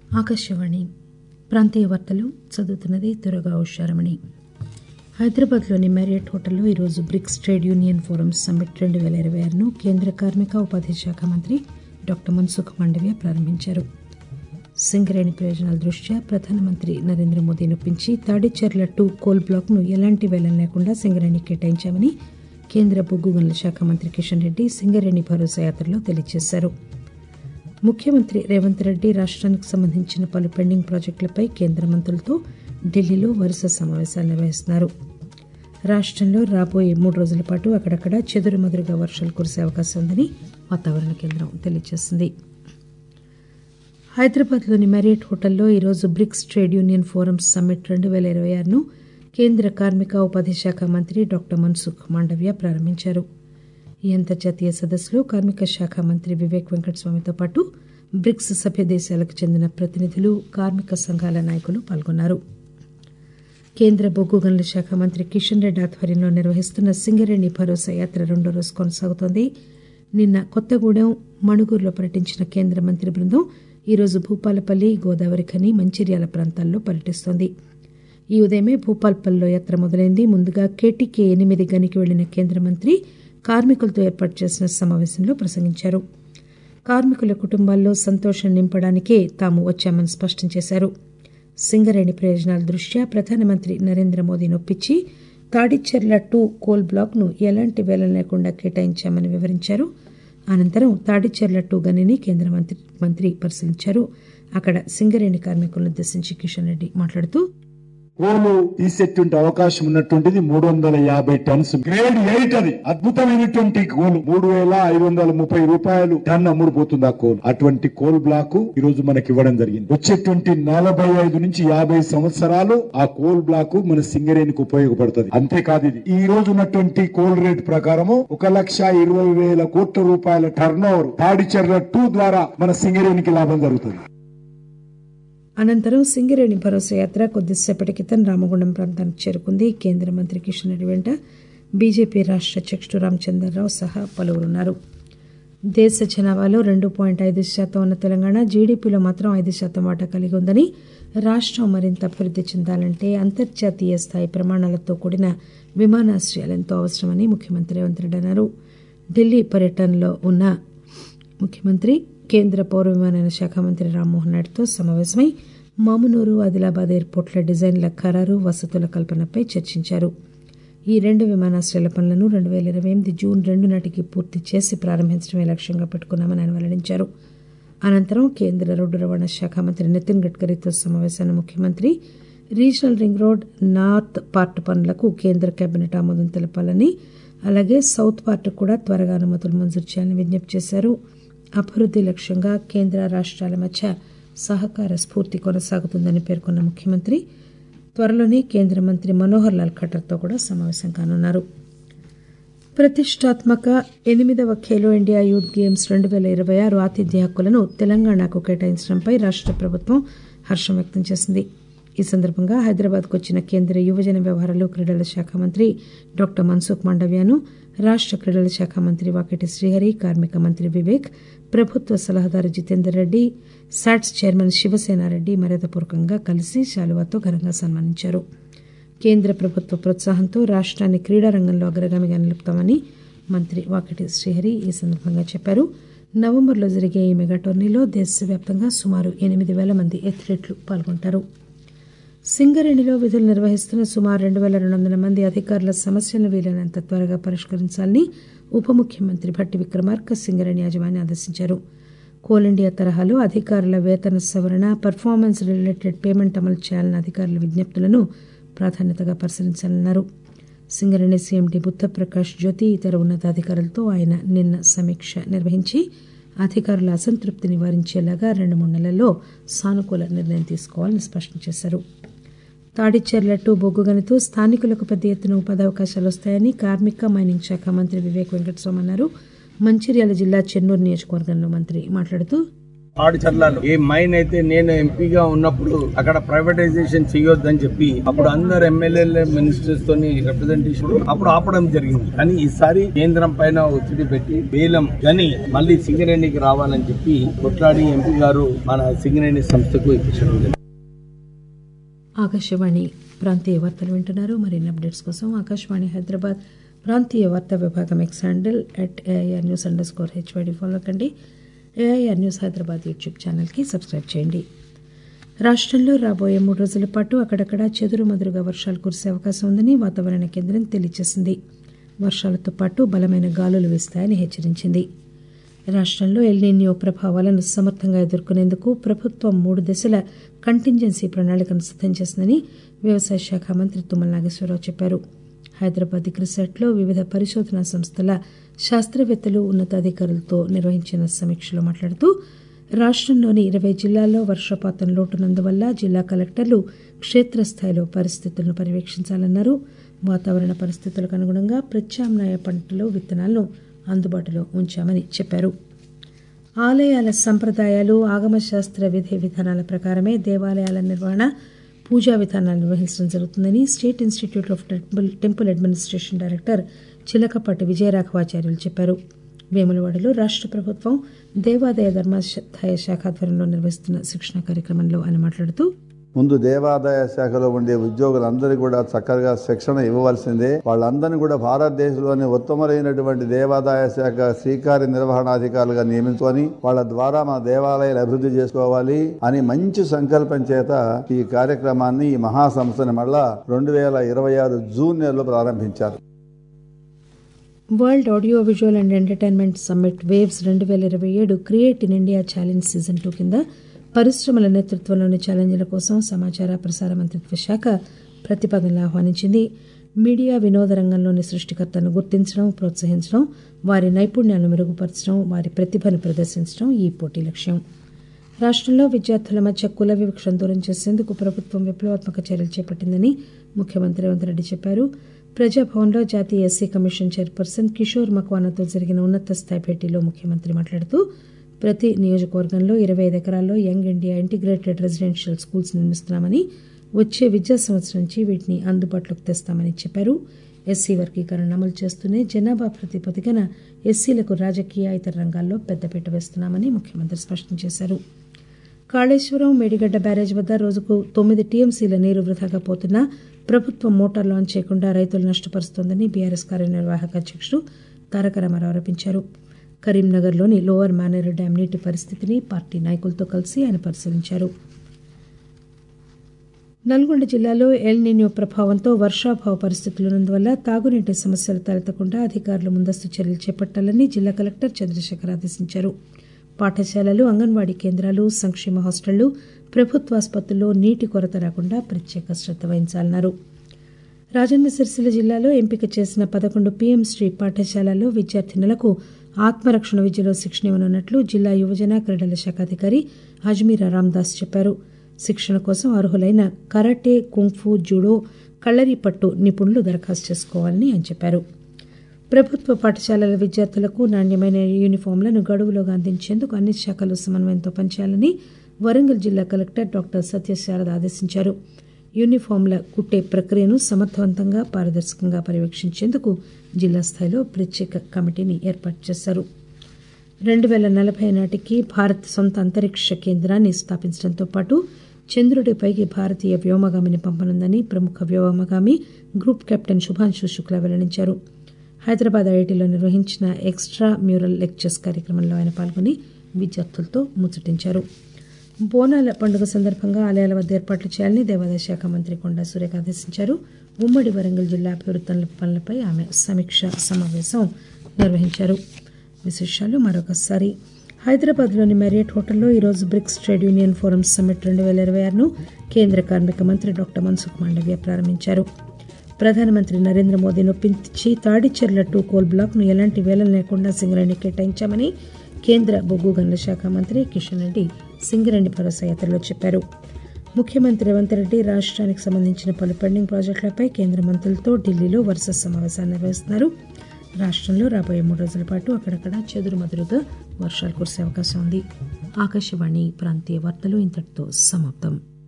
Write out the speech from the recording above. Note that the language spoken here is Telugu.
ఆకాశవాణి ప్రాంతీయ వార్తలు చదువుతున్నది తురగా ఉషారమణి హైదరాబాద్లోని మ్యారియట్ హోటల్లో ఈరోజు BRICS trade union forum summit రెండు వేల ఇరవై ఆరును కేంద్ర కార్మిక ఉపాధి శాఖ మంత్రి డాక్టర్ మన్సుఖ్ మాండవ్య ప్రారంభించారు సింగరేణి ప్రయోజనాల దృష్ట్యా ప్రధానమంత్రి నరేంద్ర మోదీని ఒప్పించి తాడిచెర్ల టూ కోల్ బ్లాక్ను ఎలాంటి వేలం లేకుండా సింగరేణి కేటాయించామని కేంద్ర బొగ్గు గనుల శాఖ మంత్రి కిషన్ రెడ్డి సింగరేణి భరోసా యాత్రలో తెలియజేశారు ముఖ్యమంత్రి రేవంత్ రెడ్డి రాష్ట్రానికి సంబంధించిన పలు పెండింగ్ ప్రాజెక్టులపై కేంద్ర మంత్రులతో ఢిల్లీలో వరుస సమావేశాలు నిర్వహిస్తున్నారు రాష్టంలో రాబోయే మూడు రోజుల పాటు అక్కడక్కడ చెదురుమదురుగా వర్షాలు కురిసే అవకాశం ఉందని వాతావరణ కేంద్రం తెలియజేసింది హైదరాబాద్లోని మ్యారియట్ హోటల్లో ఈరోజు BRICS trade union forum summit రెండు వేల ఇరవై ఆరును కేంద్ర కార్మిక ఉపాధి శాఖ మంత్రి డాక్టర్ మన్సుఖ్ మాండవ్య ప్రారంభించారు ఈ అంతర్జాతీయ సదస్సులో కార్మిక శాఖ మంత్రి వివేక్ వెంకటస్వామితో పాటు బ్రిక్స్ సభ్య దేశాలకు చెందిన ప్రతినిధులు కార్మిక సంఘాల నాయకులు పాల్గొన్నారు కేంద్ర బొగ్గు గనుల శాఖ మంత్రి కిషన్ రెడ్డి ఆధ్వర్యంలో నిర్వహిస్తున్న సింగరేణి భరోసా యాత్ర రెండో రోజు కొనసాగుతోంది నిన్న కొత్తగూడెం మణుగూరులో పర్యటించిన కేంద్ర మంత్రి బృందం ఈరోజు భూపాలపల్లి గోదావరి ఖని మంచిర్యాల ప్రాంతాల్లో పర్యటిస్తోంది ఈ ఉదయమే భూపాల్పల్లిలో యాత్ర మొదలైంది ముందుగా కేటీకే ఎనిమిది గనికి వెళ్లిన కేంద్ర మంత్రి కార్మికులతో ఏర్పాటు చేసిన సమావేశంలో ప్రసంగించారు కార్మికుల కుటుంబాల్లో సంతోషం నింపడానికే తాము వచ్చామని స్పష్టం చేశారు సింగరేణి ప్రయోజనాల దృష్ట్యా ప్రధానమంత్రి నరేంద్ర మోదీని ఒప్పించి తాడిచెర్ల టూ కోల్ బ్లాక్ ను ఎలాంటి వేలం లేకుండా కేటాయించామని వివరించారు అనంతరం తాడిచెర్ల టూ గనిని కేంద్ర మంత్రి మంత్రి పరిశీలించారు అక్కడ సింగరేణి కార్మికులను ఉద్దేశించి కిషన్ రెడ్డి మాట్లాడుతూ కోలు తీసేటువంటి అవకాశం ఉన్నటువంటిది మూడు వందల యాభై టన్స్ గ్రేడ్ ఎయిట్ అది అద్భుతమైనటువంటి కోలు మూడు వేల ఐదు వందల ముప్పై రూపాయలు టన్ అమ్ముడుపోతుంది ఆ కోలు అటువంటి కోల్ బ్లాక్ ఈ రోజు మనకి ఇవ్వడం జరిగింది వచ్చేటువంటి నలభై ఐదు నుంచి యాభై సంవత్సరాలు ఆ కోల్ బ్లాక్ మన సింగరేణికి ఉపయోగపడుతుంది అంతేకాదు ఇది ఈ రోజు ఉన్నటువంటి కోల్ రేట్ ప్రకారము ఒక లక్ష ఇరవై వేల కోట్ల రూపాయల టర్న్ ఓవర్ తాడిచెర్ల టూ ద్వారా మన సింగరేణికి లాభం జరుగుతుంది అనంతరం సింగరేణి భరోసా యాత్ర కొద్దిసేపటి క్రితం రామగుండం ప్రాంతానికి చేరుకుంది కేంద్ర మంత్రి కిషన్ రెడ్డి వెంట బీజేపీ రాష్ట్ర అధ్యక్షుడు రామచంద్రరావు సహా పలువురున్నారు దేశ జనాభాలో రెండు పాయింట్ ఐదు శాతం ఉన్న తెలంగాణ జీడీపీలో మాత్రం ఐదు శాతం వాటా కలిగి ఉందని రాష్టం మరింత అభివృద్ది చెందాలంటే అంతర్జాతీయ స్థాయి ప్రమాణాలతో కూడిన విమానాశ్రయాలు ఎంతో అవసరమని ముఖ్యమంత్రి రేవంత్ రెడ్డి అన్నారు ఢిల్లీ పర్యటనలో ఉన్న ముఖ్యమంత్రి కేంద్ర పౌర విమానయాన శాఖ మంత్రి రామ్మోహన్ నాయుడుతో సమావేశమై మామునూరు ఆదిలాబాద్ ఎయిర్పోర్ట్ల డిజైన్ల ఖరారు వసతుల కల్పనపై చర్చించారు ఈ రెండు విమానాశ్రయాల పనులను రెండు వేల ఇరవై ఎనిమిది జూన్ రెండు నాటికి పూర్తి చేసి ప్రారంభించడమే లక్ష్యంగా పెట్టుకున్నామని ఆయన వెల్లడించారు అనంతరం కేంద్ర రోడ్డు రవాణా శాఖ మంత్రి నితిన్ గడ్కరీతో సమావేశాన్ని ముఖ్యమంత్రి regional ring road north part పనులకు కేంద్ర కేబినెట్ ఆమోదం తెలపాలని అలాగే సౌత్ పార్ట్ కూడా త్వరగా అనుమతులు మంజూరు చేయాలని విజ్ఞప్తి చేశారు అభివృద్ది లక్ష్యంగా కేంద్ర రాష్ట్రాల మధ్య సహకార స్ఫూర్తి కొనసాగుతుందని పేర్కొన్న ముఖ్యమంత్రి త్వరలోనే కేంద్ర మంత్రి మనోహర్ లాల్ ఖట్టర్తో కూడా సమావేశం కానున్నారు ప్రతిష్టాత్మక ఎనిమిదవ ఖేలో ఇండియా యూత్ గేమ్స్ రెండు వేల ఇరవై ఆరు ఆతిథ్య హక్కులను తెలంగాణకు కేటాయించడంపై రాష్ట్ర ప్రభుత్వం హర్షం వ్యక్తం చేసింది ఈ సందర్భంగా హైదరాబాద్కు వచ్చిన కేంద్ర యువజన వ్యవహారాలు క్రీడల శాఖ మంత్రి డాక్టర్ మన్సుఖ్ మాండవ్యాను రాష్ట్ర క్రీడల శాఖ మంత్రి వాకిటి శ్రీహరి కార్మిక మంత్రి వివేక్ ప్రభుత్వ సలహాదారు జితేందర్ రెడ్డి సాట్స్ చైర్మన్ శివసేనారెడ్డి మర్యాదపూర్వకంగా కలిసి శాలువాతో ఘనంగా సన్మానించారు కేంద్ర ప్రభుత్వ ప్రోత్సాహంతో రాష్ట్రాన్ని క్రీడా రంగంలో అగ్రగామిగా నిలుపుతామని మంత్రి వాకిటి శ్రీహరి ఈ సందర్భంగా చెప్పారు నవంబర్లో జరిగే ఈ మెగా టోర్నీలో దేశవ్యాప్తంగా సుమారు ఎనిమిది వేల మంది ఎథ్లెట్లు పాల్గొంటారు సింగరేణిలో విధులు నిర్వహిస్తున్న సుమారు రెండు వేల రెండు వందల మంది అధికారుల సమస్యలను వీలైనంత త్వరగా పరిష్కరించాలని ఉప ముఖ్యమంత్రి భట్టి విక్రమార్క సింగరేణి యాజమాన్యం ఆదేశించారు కోల్ ఇండియా తరహాలో అధికారుల వేతన సవరణ పర్ఫార్మెన్స్ రిలేటెడ్ పేమెంట్ అమలు చేయాలన్న అధికారుల విజ్ఞప్తులను ప్రాధాన్యతగా పరిశీలించాలన్నారు సింగరేణి సీఎండీ బుద్ధప్రకాష్ జ్యోతి ఇతర ఉన్నతాధికారులతో ఆయన నిన్న సమీక్ష నిర్వహించి అధికారుల అసంతృప్తి నివారించేలాగా రెండు మూడు నెలల్లో సానుకూల నిర్ణయం తీసుకోవాలని స్పష్టం చేశారు తాడిచెర్ల టూ బొగ్గుగనితో స్థానికులకు పెద్ద ఎత్తున ఉపాధి అవకాశాలు వస్తాయని కార్మిక మైనింగ్ శాఖ మంత్రి వివేక్ వెంకటస్వామి అన్నారు మంచిర్యాల జిల్లా చెన్నూరు నియోజకవర్గంలో మంత్రి మాట్లాడుతూ ఆడిచర్లలో ఏ మైన్ అయితే నేను ఎంపీగా ఉన్నప్పుడు అక్కడ ప్రైవేటైజేషన్ చేయొద్దని చెప్పి అప్పుడు అందరు ఎమ్మెల్యేల మినిస్టర్స్ తోని రిప్రజెంటేషన్ అప్పుడు ఆపడం జరిగింది కానీ ఈసారి కేంద్రం పైన ఒత్తిడి పెట్టి వేలం గని మళ్ళీ సింగరేణికి రావాలని చెప్పి కొట్లాడి ఎంపీ గారు మన సింగరేణి సంస్థకు ఇప్పించడం జరిగింది ఆకాశవాణి ప్రాంతీయ వార్తలు వింటున్నారు మరిన్ని అప్డేట్స్ కోసం ఆకాశవాణి హైదరాబాద్ ప్రాంతీయ వార్తా విభాగం X handle at AIR news underscore HYD follow కండి ఏఐఆర్ న్యూస్ హైదరాబాద్ యూట్యూబ్ ఛానల్కి సబ్స్క్రైబ్ చేయండి రాష్ట్రంలో రాబోయే మూడు రోజుల పాటు అక్కడక్కడ చెదురుమదురుగా వర్షాలు కురిసే అవకాశం ఉందని వాతావరణ కేంద్రం తెలియజేసింది వర్షాలతో పాటు బలమైన గాలులు వీస్తాయని హెచ్చరించింది రాష్ట్రంలో ఎల్నిన్యో ప్రభావాలను సమర్థంగా ఎదుర్కొనేందుకు ప్రభుత్వం మూడు దశల కంటింజెన్సీ ప్రణాళికను సిద్దం చేసిందని వ్యవసాయ శాఖ మంత్రి తుమ్మల నాగేశ్వరరావు చెప్పారు హైదరాబాద్ క్రిసెట్లో వివిధ పరిశోధనా సంస్థల శాస్త్రవేత్తలు ఉన్నతాధికారులతో నిర్వహించిన సమీక్షలో మాట్లాడుతూ రాష్ట్రంలోని ఇరవై జిల్లాల్లో వర్షపాతం లోటున్నందువల్ల జిల్లా కలెక్టర్లు క్షేత్రస్థాయిలో పరిస్థితులను పర్యవేక్షించాలన్నారు వాతావరణ పరిస్థితులకు అనుగుణంగా ప్రత్యామ్నాయ పంటలు విత్తనాలను అందుబాటులో ఉంచామని చెప్పారు ఆలయాల సంప్రదాయాలు ఆగమశాస్త్ర విధి విధానాల ప్రకారమే దేవాలయాల నిర్వహణ పూజా విధానాలు నిర్వహించడం జరుగుతుందని state institute of temple temple administration director Chilakapati Vijayaraghavacharyulu చెప్పారు వేములవాడలో రాష్ట్ర ప్రభుత్వం దేవాదాయ ధర్మాదాయ శాఖ ఆధ్వర్యంలో నిర్వహిస్తున్న శిక్షణ కార్యక్రమంలో ఆయన మాట్లాడుతూ ముందు దేవాదాయ శాఖలో ఉండే ఉద్యోగులందరికీ కూడా చక్కగా శిక్షణ ఇవ్వవలసిందే వాళ్ళందరినీ కూడా భారతదేశంలోని ఉత్తమమైనటువంటి దేవాదాయ శాఖ శ్రీకార్య నిర్వహణాధికారులుగా నియమించుకొని వాళ్ళ ద్వారా మన దేవాలయాలు అభివృద్ధి చేసుకోవాలి అని మంచి సంకల్పం చేత ఈ కార్యక్రమాన్ని ఈ మహాసంస్థని మళ్ళా రెండు వేల ఇరవై ఆరు జూన్ నెలలో ప్రారంభించారు world audio visual and entertainment summit waves రెండు వేల ఇరవై ఏడు create in India challenge season two కింద పరిశ్రమల నేతృత్వంలోని ఛాలెంజ్ల కోసం సమాచార ప్రసార మంత్రిత్వ శాఖ ప్రతిపాదనలు ఆహ్వానించింది మీడియా వినోద రంగంలోని సృష్టికర్తలను గుర్తించడం ప్రోత్సహించడం వారి నైపుణ్యాలను మెరుగుపరచడం వారి ప్రతిభను ప్రదర్శించడం ఈ పోటీ లక్ష్యం రాష్ట్రంలో విద్యార్థుల మధ్య కుల వివక్షను దూరం చేసేందుకు ప్రభుత్వం విప్లవాత్మక చర్యలు చేపట్టిందని ముఖ్యమంత్రి రేవంత్ రెడ్డి చెప్పారు ప్రజాభవన్లో జాతీయ ఎస్సీ కమిషన్ చైర్పర్సన్ కిషోర్ మక్వానాతో జరిగిన ఉన్నత స్థాయి భేటీలో ముఖ్యమంత్రి మాట్లాడుతూ ప్రతి నియోజకవర్గంలో ఇరవై ఐదు ఎకరాల్లో young India integrated residential schools నిర్మిస్తున్నామని వచ్చే విద్యా సంవత్సరం నుంచి వీటిని అందుబాటులోకి తెస్తామని చెప్పారు ఎస్సీ వర్గీకరణ అమలు చేస్తూనే జనాభా ప్రాతిపదికన ఎస్సీలకు రాజకీయ ఇతర రంగాల్లో పెద్దపీట వేస్తున్నామని ముఖ్యమంత్రి స్పష్టం చేశారు కాళేశ్వరం మేడిగడ్డ బ్యారేజ్ వద్ద రోజుకు తొమ్మిది టీఎంసీల నీరు వృధాగా పోతున్నా ప్రభుత్వం మోటార్ లాంచ్ చేయకుండా రైతులు నష్టపరుస్తోందని బీఆర్ఎస్ కార్యనిర్వాహక అధ్యక్షుడు తారక రామారావు ఆరోపించారు కరీంనగర్లోని లోవర్ మానేరు డ్యాం నీటి పరిస్థితిని పార్టీ నాయకులతో కలిసి ఆయన పరిశీలించారు నల్గొండ జిల్లాలో ఎల్ నిన్యో ప్రభావంతో వర్షాభావ పరిస్థితులున్నందువల్ల తాగునీటి సమస్యలు తలెత్తకుండా అధికారులు ముందస్తు చర్యలు చేపట్టాలని జిల్లా కలెక్టర్ చంద్రశేఖర్ ఆదేశించారు పాఠశాలలు అంగన్వాడీ కేంద్రాలు సంక్షేమ హాస్టళ్లు ప్రభుత్వాసుపత్రుల్లో నీటి కొరత రాకుండా ప్రత్యేక శ్రద్ధ వహించాలన్నారు రాజన్న సిరిసిల్ల జిల్లాలో ఎంపిక చేసిన పదకొండు పీఎం శ్రీ పాఠశాలల్లో విద్యార్థినులకు ఆత్మరక్షణ విద్యలో శిక్షణ ఇవ్వనున్నట్లు జిల్లా యువజన క్రీడల శాఖ అధికారి అజ్మీరా రామ్దాస్ చెప్పారు శిక్షణ కోసం అర్హులైన కరాటే కుంఫు జూడో కళ్లరీపట్టు నిపుణులు దరఖాస్తు చేసుకోవాలని ఆయన చెప్పారు ప్రభుత్వ పాఠశాలల విద్యార్థులకు నాణ్యమైన యూనిఫామ్లను గడువులోగా అందించేందుకు అన్ని శాఖలు సమన్వయంతో పనిచేయాలని వరంగల్ జిల్లా కలెక్టర్ డాక్టర్ సత్యశారద ఆదేశించారు యూనిఫామ్ల కుట్టే ప్రక్రియను సమర్థవంతంగా పారదర్శకంగా పర్యవేక్షించేందుకు జిల్లా స్థాయిలో ప్రత్యేక కమిటీని ఏర్పాటు చేశారు రెండు పేల నలభై నాటికి భారత్ సొంత అంతరిక్ష కేంద్రాన్ని స్థాపించడంతో పాటు చంద్రుడిపైకి భారతీయ వ్యోమగామిని పంపనుందని ప్రముఖ వ్యోమగామి గ్రూప్ కెప్టెన్ శుభాంశు శుక్లా వెల్లడించారు హైదరాబాద్ ఐఐటీలో నిర్వహించిన ఎక్స్ట్రా మ్యూరల్ లెక్చర్స్ కార్యక్రమంలో ఆయన పాల్గొని విద్యార్థులతో ముచ్చటించారు బోనాల పండుగ సందర్భంగా ఆలయాల వద్ద ఏర్పాట్లు చేయాలని దేవాదాయ శాఖ మంత్రి కొండా సురేఖ ఆదేశించారు ఉమ్మడి వరంగల్ జిల్లా అభివృద్ధి పనులపై ఆమె సమీక్ష సమావేశం నిర్వహించారు విశేషాలు మరొకసారి హైదరాబాద్లోని మ్యారియట్ హోటల్లో ఈరోజు BRICS trade union forum summit రెండు వేల ఇరవై ఆరును కేంద్ర కార్మిక మంత్రి డాక్టర్ మన్సుఖ్ మాండవ్య ప్రారంభించారు ప్రధానమంత్రి నరేంద్ర మోదీని ఒప్పించి తాడిచెర్ల టూ కోల్ బ్లాక్ను ఎలాంటి వేలం లేకుండా సింగరేణి కేటాయించామని కేంద్ర బొగ్గు గనుల శాఖ మంత్రి కిషన్ రెడ్డి సింగరేణి భరోసా యాత్రలో చెప్పారు ముఖ్యమంత్రి రేవంత్ రెడ్డి రాష్ట్రానికి సంబంధించిన పలు పెండింగ్ ప్రాజెక్టులపై కేంద్ర మంత్రులతో ఢిల్లీలో వరుస సమావేశాలు నిర్వహిస్తున్నారు రాష్ట్రంలో రాబోయే మూడు రోజుల పాటు అక్కడక్కడ చెదురుమదురుగా వర్షాలు కురిసే అవకాశం ఉంది ఆకాశవాణి ప్రాంతీయ వార్తలు ఇంతటితో సమాప్తం